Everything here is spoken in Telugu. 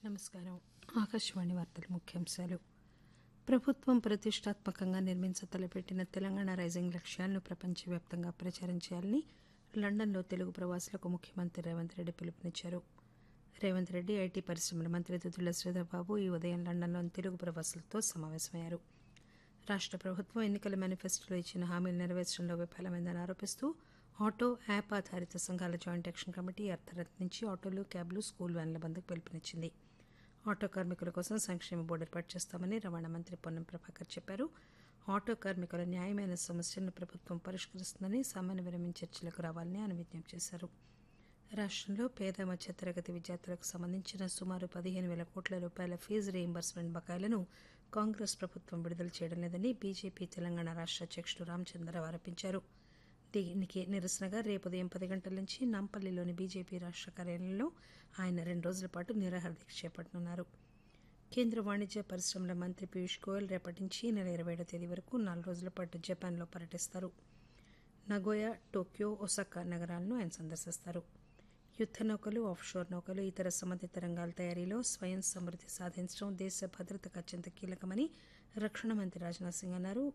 నమస్కారం ఆకాశవాణి వార్తల ముఖ్యాంశాలు ప్రభుత్వం ప్రతిష్టాత్మకంగా నిర్మించ తలపెట్టిన తెలంగాణ రైజింగ్ లక్ష్యాలను ప్రపంచవ్యాప్తంగా ప్రచారం చేయాలని లండన్లో తెలుగు ప్రవాసులకు ముఖ్యమంత్రి రేవంత్ రెడ్డి పిలుపునిచ్చారు రేవంత్ రెడ్డి ఐటీ పరిశ్రమల మంత్రి దుద్దుల శ్రీధర్బాబు ఈ ఉదయం లండన్లోని తెలుగు ప్రవాసులతో సమావేశమయ్యారు రాష్ట్ర ప్రభుత్వం ఎన్నికల మేనిఫెస్టోలో ఇచ్చిన హామీలు నెరవేర్చడంలో విఫలమైందని ఆరోపిస్తూ ఆటో యాప్ ఆధారిత సంఘాల జాయింట్ యాక్షన్ కమిటీ అర్ధరాత్రి నుంచి ఆటోలు క్యాబ్లు స్కూల్ వ్యాన్ల బంద్కు పిలుపునిచ్చింది ఆటో కార్మికుల కోసం సంక్షేమ బోర్డు ఏర్పాటు చేస్తామని రవాణా మంత్రి పొన్నం ప్రభాకర్ చెప్పారు ఆటో కార్మికుల న్యాయమైన సమస్యలను ప్రభుత్వం పరిష్కరిస్తుందని సమన్వయం చర్చలకు రావాలని ఆయన విజ్ఞప్తి చేశారు రాష్ట్రంలో పేద మధ్యతరగతి విద్యార్థులకు సంబంధించిన సుమారు పదిహేను వేల కోట్ల రూపాయల ఫీజు రీయింబర్స్మెంట్ బకాయిలను కాంగ్రెస్ ప్రభుత్వం విడుదల చేయడం లేదని బీజేపీ తెలంగాణ రాష్ట్ర అధ్యక్షుడు రామచంద్రరావు ఆరోపించారు దీనికి నిరసనగా రేపు ఉదయం పది గంటల నుంచి నాంపల్లిలోని బీజేపీ రాష్ట్ర కార్యాలయంలో ఆయన రెండు రోజుల పాటు నిరాహార దీక్ష చేపట్టనున్నారు కేంద్ర వాణిజ్య పరిశ్రమల మంత్రి పీయూష్ గోయల్ రేపటి నుంచి ఈ నెల ఇరవై ఏడో తేదీ వరకు నాలుగు రోజుల పాటు జపాన్లో పర్యటిస్తారు నగోయా టోక్యో ఒసాకా నగరాలను ఆయన సందర్శిస్తారు యుద్ద నౌకలు ఆఫ్షోర్ నౌకలు ఇతర సంబంధిత రంగాల తయారీలో స్వయం సమృద్ధి సాధించడం దేశ భద్రతకు అత్యంత కీలకమని రక్షణ మంత్రి రాజ్నాథ్ సింగ్ అన్నారు